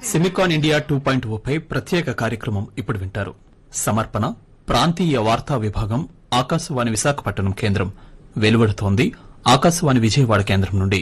సిమికాన్ India two point పై ప్రత్యేక కార్యక్రమం ఇప్పుడు వింటారు సమర్పణ ప్రాంతీయ వార్తా విభాగం ఆకాశవాణి విశాఖపట్నం కేంద్రం వెలువడుతోంది ఆకాశవాణి విజయవాడ కేంద్రం నుండి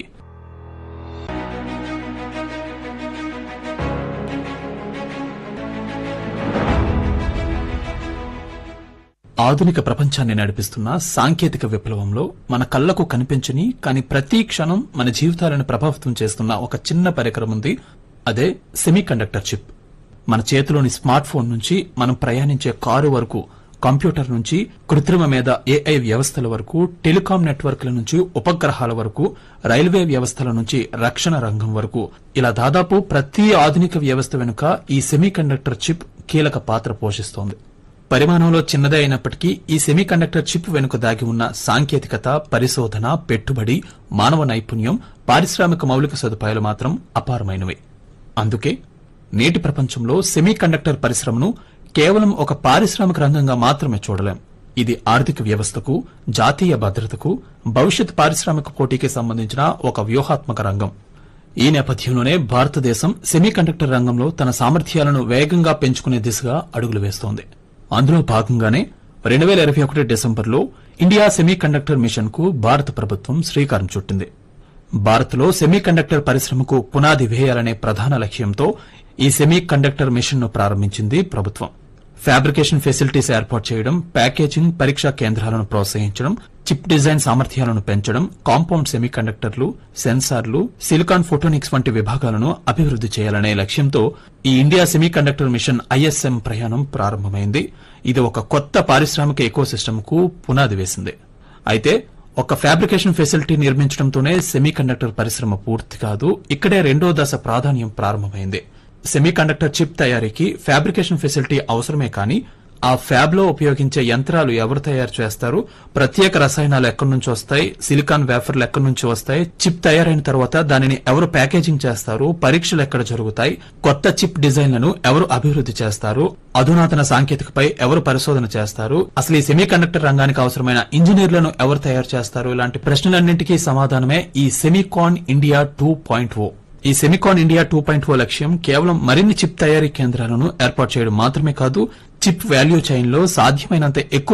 ఆధునిక ప్రపంచాన్ని నడిపిస్తున్న సాంకేతిక విప్లవంలో మన కళ్లకు కనిపించని కానీ ప్రతి క్షణం మన జీవితాలను ప్రభావితం చేస్తున్న ఒక చిన్న పరికరం ఉంది అదే సెమీ కండక్టర్ చిప్ మన చేతిలోని స్మార్ట్ ఫోన్ నుంచి మనం ప్రయాణించే కారు వరకు కంప్యూటర్ నుంచి కృత్రిమ మీద ఏఐ వ్యవస్థల వరకు టెలికాం నెట్వర్క్ల నుంచి ఉపగ్రహాల వరకు రైల్వే వ్యవస్థల నుంచి రక్షణ రంగం వరకు ఇలా దాదాపు ప్రతి ఆధునిక వ్యవస్థ వెనుక ఈ సెమీ కండక్టర్ చిప్ కీలక పాత్ర పోషిస్తోంది పరిమాణంలో చిన్నదే అయినప్పటికీ ఈ సెమీ కండక్టర్ చిప్ వెనుక దాగి ఉన్న సాంకేతికత పరిశోధన పెట్టుబడి మానవ నైపుణ్యం పారిశ్రామిక మౌలిక సదుపాయాలు మాత్రం అపారమైనవి అందుకే నేటి ప్రపంచంలో సెమీ కండక్టర్ పరిశ్రమను కేవలం ఒక పారిశ్రామిక రంగంగా మాత్రమే చూడలేం ఇది ఆర్థిక వ్యవస్థకు జాతీయ భద్రతకు భవిష్యత్ పారిశ్రామిక పోటీకి సంబంధించిన ఒక వ్యూహాత్మక రంగం ఈ నేపథ్యంలోనే భారతదేశం సెమీ కండక్టర్ రంగంలో తన సామర్థ్యాలను వేగంగా పెంచుకునే దిశగా అడుగులు వేస్తోంది అందులో భాగంగానే రెండు వేల ఇరవై ఒకటి డిసెంబర్లో ఇండియా సెమీ కండక్టర్ మిషన్ కు భారత ప్రభుత్వం శ్రీకారం చుట్టింది భారత్లో సెమీ కండక్టర్ పరిశ్రమకు పునాది వేయాలనే ప్రధాన లక్ష్యంతో ఈ సెమీ కండక్టర్ మిషన్ ను ప్రారంభించింది ప్రభుత్వం ఫ్యాబ్రికేషన్ ఫెసిలిటీస్ ఏర్పాటు చేయడం ప్యాకేజింగ్ పరీక్షా కేంద్రాలను ప్రోత్సహించడం చిప్ డిజైన్ సామర్థ్యాలను పెంచడం కాంపౌండ్ సెమీ కండక్టర్లు సెన్సార్లు సిలికాన్ ఫోటోనిక్స్ వంటి విభాగాలను అభివృద్ది చేయాలనే లక్ష్యంతో ఈ India semiconductor mission ISM ప్రయాణం ప్రారంభమైంది ఇది ఒక కొత్త పారిశ్రామిక ఎకోసిస్టమ్ కు పునాది వేసింది అయితే ఒక ఫ్యాబ్రికేషన్ ఫెసిలిటీ నిర్మించడంతోనే సెమీ కండక్టర్ పరిశ్రమ పూర్తి కాదు ఇక్కడే రెండో దశ ప్రాధాన్యం ప్రారంభమైంది సెమీ కండక్టర్ చిప్ తయారీకి ఫ్యాబ్రికేషన్ ఫెసిలిటీ అవసరమే కానీ ఆ ఫ్యాబ్ లో ఉపయోగించే యంత్రాలు ఎవరు తయారు చేస్తారు ప్రత్యేక రసాయనాలు ఎక్కడి నుంచి వస్తాయి సిలికాన్ వేఫర్లు ఎక్కడి నుంచి వస్తాయి చిప్ తయారైన తర్వాత దానిని ఎవరు ప్యాకేజింగ్ చేస్తారు పరీక్షలు ఎక్కడ జరుగుతాయి కొత్త చిప్ డిజైన్లను ఎవరు అభివృద్ది చేస్తారు అధునాతన సాంకేతికపై ఎవరు పరిశోధన చేస్తారు అసలు ఈ సెమీ కండక్టర్ రంగానికి అవసరమైన ఇంజనీర్లను ఎవరు తయారు చేస్తారు ఇలాంటి ప్రశ్నలన్నింటికీ సమాధానమే ఈ Semicon India two point O ఈ Semicon India two point O లక్ష్యం కేవలం మరిన్ని చిప్ తయారీ కేంద్రాలను ఏర్పాటు చేయడం మాత్రమే కాదు చిప్ వాల్యూ చైన్ లో సాధ్యమైనంత ఎక్కువ